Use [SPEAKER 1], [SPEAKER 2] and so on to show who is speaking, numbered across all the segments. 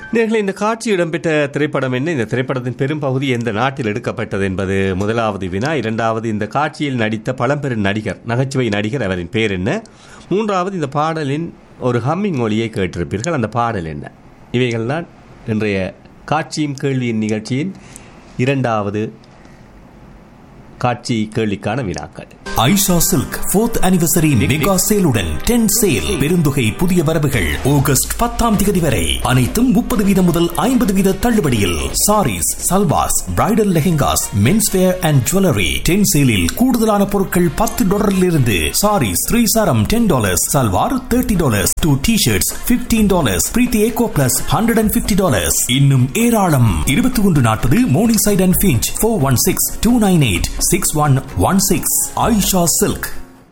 [SPEAKER 1] நேர்களை இந்த காட்சி இடம்பெற்ற திரைப்படம் என்ன இந்த திரைப்படத்தின் பெரும் பகுதி எந்த நாட்டில் எடுக்கப்பட்டது என்பது முதலாவது வினா இரண்டாவது இந்த காட்சியில் நடித்த பழம்பெரும் நடிகர் நகைச்சுவை நடிகர் அவரின் பேர் என்ன மூன்றாவது இந்த பாடலின் ஒரு ஹம்மிங் ஒலியை கேட்டிருப்பீர்கள் அந்த பாடல் என்ன இவைகள்தான் இன்றைய காட்சியும் கேள்வியின் நிகழ்ச்சியின் இரண்டாவது காட்சி கேள்விக்கான வினாக்கள்
[SPEAKER 2] Aisha silk fourth anniversary mega சேலுடன் டென் சேல் பெருந்தொகை புதிய வரவுகள் ஆகஸ்ட் பத்தாம் தேதி வரை அனைத்தும் முப்பது வீதம் முதல் ஐம்பது வீத தள்ளுபடியில் saris salwars bridal lehengas men's wear and jewellery ten சேலில் கூடுதலான பொருட்கள் பத்து டாலரில் இருந்து சாரீஸ் த்ரீ சாரம் ten dollars salwar thirty dollars two T shirts fifteen dollars Preethi eco plus hundred and fifty dollars இன்னும் ஏராளம் இருபத்தி ஒன்று நாற்பது Morningside and Finch four one six two nine eight six one one six Ayesha silk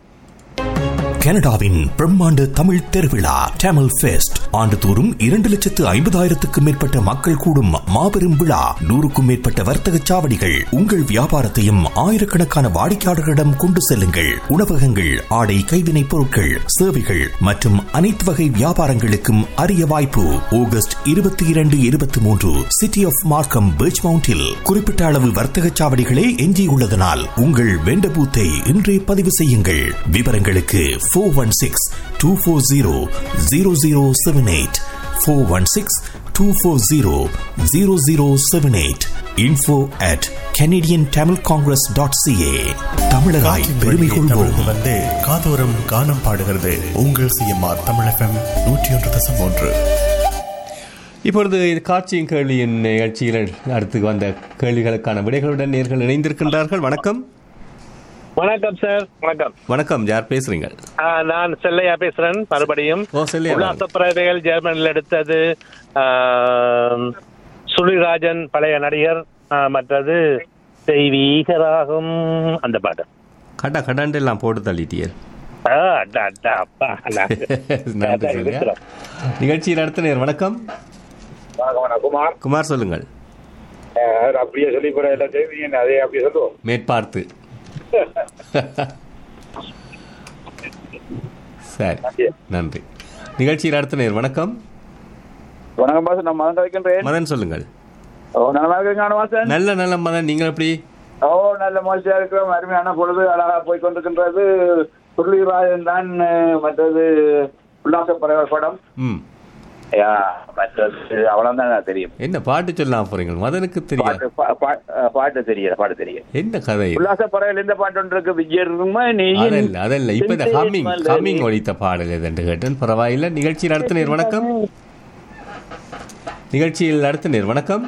[SPEAKER 2] கனடாவின் பிரம்மாண்ட தமிழ் திருவிழா டேமல் fest ஆண்டுதோறும் இரண்டு லட்சத்து ஐம்பதாயிரத்துக்கும் மேற்பட்ட மக்கள் கூடும் மாபெரும் விழா நூறுக்கும் மேற்பட்ட வர்த்தக சாவடிகள் உங்கள் வியாபாரத்தையும் ஆயிரக்கணக்கான வாடிக்கையாளர்களிடம் கொண்டு செல்லுங்கள் உணவகங்கள் ஆடை கைவினைப் பொருட்கள் சேவைகள் மற்றும் அனைத்து வகை வியாபாரங்களுக்கும் அரிய வாய்ப்பு ஆகஸ்ட் இருபத்தி இரண்டு இருபத்தி மூன்று சிட்டி ஆஃப் மார்க்கம் பீச் மவுண்டில் குறிப்பிட்ட அளவு வர்த்தக சாவடிகளே எஞ்சியுள்ளதனால் உங்கள் வெண்ட பூத்தை இன்றே பதிவு செய்யுங்கள் விவரங்களுக்கு four one six two four zero zero zero seven eight four one six two four zero zero zero seven eight info at Canadian Tamil Congress dot CA தமிழராய் பெருமை கொள்வோம்
[SPEAKER 3] தமிழ் வந்து காதோரம் கானம் பாடுகிறது உங்கள் சிஎம்ஆர் தமிழ் எஃப்எம் நூற்றி ஒன்று தசம் ஒன்று
[SPEAKER 1] இப்பொழுது இது காட்சியின் கேள்வியின் நிகழ்ச்சியில் அடுத்து வந்த கேள்விகளுக்கான விடைகளுடன் நேர்கள் இணைந்திருக்கின்றார்கள் வணக்கம்
[SPEAKER 4] வணக்கம் சார் வணக்கம்
[SPEAKER 1] வணக்கம் யார் பேசுறீங்க
[SPEAKER 4] ஆ, நான் செல்லையா பேசுறேன் மறுபடியும்
[SPEAKER 1] ஓ செல்லையா
[SPEAKER 4] உல்லாச பறவைகள் ஜெர்மனில் எடுத்தது ஆ, சுழிராஜன் பழைய நடிகர் ஆ, மற்றது தெய்வீகராகும் அந்த பாட்டு
[SPEAKER 1] கடா கடாண்டு எல்லாம் போட்டு தள்ளிட்டியர்
[SPEAKER 4] ஆ, அடா, அடா, அப்பா, நான்
[SPEAKER 1] நன்றி செல்லையா நிகழ்ச்சியில் அடுத்த நேர் வணக்கம்
[SPEAKER 5] குமார்
[SPEAKER 1] குமார் சொல்லுங்கள்
[SPEAKER 5] அஹ் அப்படியே சொல்லி போற எல்லாம் செய்வீங்க அதே அப்படியே சொல்லுவோம்
[SPEAKER 1] மேற்பார்த்து சரி நன்றி நிகழ்ச்சியில் அடுத்த நேர் வணக்கம்
[SPEAKER 5] வணக்கம் பாஸ் நான் மதன் கழிக்கின்றேன்
[SPEAKER 1] மதன் சொல்லுங்கள்
[SPEAKER 5] ஓ நல்லா இருக்கீங்க வாசன்
[SPEAKER 1] நல்ல நல்ல மதன் நீங்கள் எப்படி
[SPEAKER 5] ஓ நல்ல மகிழ்ச்சியா இருக்கிறோம் அருமையான பொழுது அழகா போய் கொண்டிருக்கின்றது சுருளிராஜன் தான் அஹ், மற்றது உல்லாச பறவை படம்
[SPEAKER 1] ம்
[SPEAKER 5] யா, மற்றது அவ்வளவுதான் எனக்கு தெரியும்
[SPEAKER 1] என்ன பாட்டு சொல்லலாம் போறீங்க மதனுக்கு தெரியாது
[SPEAKER 5] பாட்டு பா- பா- அஹ், பாட்டு தெரியல பாட்டு தெரியும்
[SPEAKER 1] என்ன கதை இது?
[SPEAKER 5] உல்லாச பறவையில் இந்த பாட்டு ஒன்று இருக்கு விஜயருமா நீ
[SPEAKER 1] அதல்ல அதல்ல இப்ப இந்த ஹம்மிங் ஹம்மிங் ஒழித்த பாடல் எதுன்னு கேட்டேன் பரவாயில்ல நிகழ்ச்சியில் அடுத்த நேர் வணக்கம் நிகழ்ச்சியில் அடுத்த நேர் வணக்கம்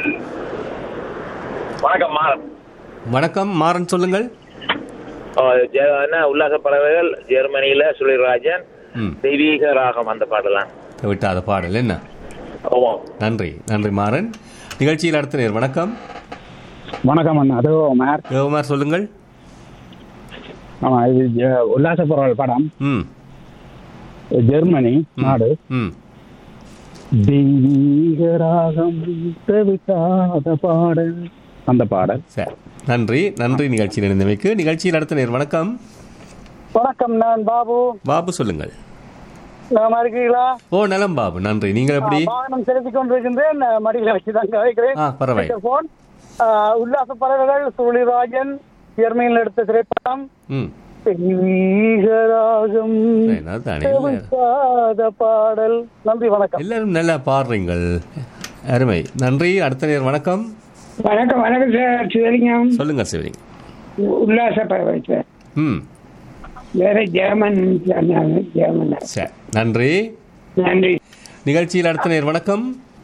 [SPEAKER 4] வணக்கம் மாறன்
[SPEAKER 1] வணக்கம் மாறன் சொல்லுங்கள்
[SPEAKER 4] ஓ, ஜெ- என்ன உல்லாச பறவைகள் ஜெர்மனியில சுழிராஜன்
[SPEAKER 1] ம்
[SPEAKER 4] தெய்வீக ராகம் அந்த பாடலாம்
[SPEAKER 1] விட்டாத பாடல் என்ன
[SPEAKER 4] ஆமா
[SPEAKER 1] நன்றி நன்றி மாறன் நிகழ்ச்சியில் அடுத்த நேர் வணக்கம்
[SPEAKER 6] வணக்கம் அண்ணா அது மேர்
[SPEAKER 1] யோகுமார் சொல்லுங்கள்
[SPEAKER 6] ஆமா இது ஜ- உல்லாச பரவல் படம்
[SPEAKER 1] ம்
[SPEAKER 6] ஜெர்மனி நாடு
[SPEAKER 1] ம்
[SPEAKER 6] தெய்வீக ராகம் தவிக்காத பாடல் அந்த பாடல்
[SPEAKER 1] சரி நன்றி நன்றி நிகழ்ச்சியில் இணைந்தமைக்கு நிகழ்ச்சியில் அடுத்த நேர் வணக்கம்
[SPEAKER 6] வணக்கம் நான் பாபு
[SPEAKER 1] பாபு சொல்லுங்கள்
[SPEAKER 6] நான் இருக்கீங்களா
[SPEAKER 1] ஓ நலம் பாபு நன்றி நீங்கள் எப்படி
[SPEAKER 6] வாகனம் செலுத்திக் கொண்டிருக்கின்றேன் மடியில வச்சு தான் வைக்கிறேன்
[SPEAKER 1] ஆ பரவாயில்லை
[SPEAKER 6] போன் உல்லாச பறவைகள் சுழிராஜன் ஜெர்மனியில் எடுத்த திரைப்படம்
[SPEAKER 1] ம்
[SPEAKER 6] தெய்வீக ராகம்
[SPEAKER 1] என்ன தானே இல்லை.
[SPEAKER 6] தவிக்காத பாடல் நன்றி வணக்கம்
[SPEAKER 1] எல்லாரும் நல்லா பாடுறீங்கள் அருமை நன்றி அடுத்த நேர் வணக்கம்
[SPEAKER 7] வணக்கம் வணக்கம் சார் சிவலிங்கம்
[SPEAKER 1] சொல்லுங்க சிவலிங்
[SPEAKER 7] உல்லாச பறவை சார்
[SPEAKER 1] ம்
[SPEAKER 7] வேற ஜெர்மன் சொன்னாங்க ஜெர்மன்
[SPEAKER 1] சரி நன்றி
[SPEAKER 7] நன்றி
[SPEAKER 1] நிகழ்ச்சியில் அடுத்த நேர் வணக்கம்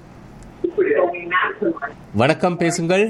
[SPEAKER 1] வணக்கம் பேசுங்கள்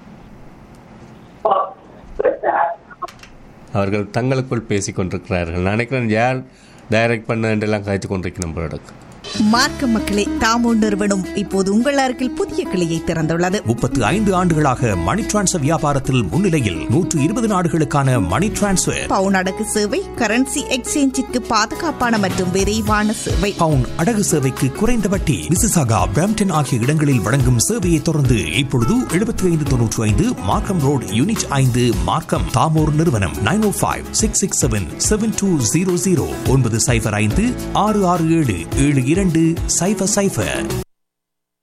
[SPEAKER 1] அவர்கள் தங்களுக்குள் பேசிக் கொண்டிருக்கிறார்கள் நான் நினைக்கிறேன் யார் டைரக்ட் பண்ண எல்லாம் காய்ச்சி கொண்டிருக்கணும் போல
[SPEAKER 8] மார்க்க மக்களே தாமோ நிறுவனம் இப்போது உங்கள் அருகில் புதிய கிளையை திறந்துள்ளது
[SPEAKER 2] முப்பத்து ஐந்து ஆண்டுகளாக மணி டிரான்ஸ்ஃபர் வியாபாரத்தில் முன்னிலையில் நூற்று இருபது நாடுகளுக்கான மணி டிரான்ஸ்ஃபர்
[SPEAKER 8] பவுன் அடகு சேவை கரன்சி எக்ஸ்சேஞ்சிற்கு பாதுகாப்பான மற்றும் விரைவான சேவை
[SPEAKER 2] பவுன் அடகு சேவைக்கு குறைந்த வட்டி மிசிசாகா பிராம்டன் ஆகிய இடங்களில் வழங்கும் சேவையை தொடர்ந்து இப்பொழுது எழுபத்தி ஐந்து தொன்னூற்றி ஐந்து மார்க்கம் ரோடு யூனிட் ஐந்து மார்க்கம் தாமோர் நிறுவனம் nine O five six six seven seven two zero zero ஒன்பது சைபர் ஐந்து ஆறு ஆறு ஏழு ஏழு இரண்டு சைபர் சைபர்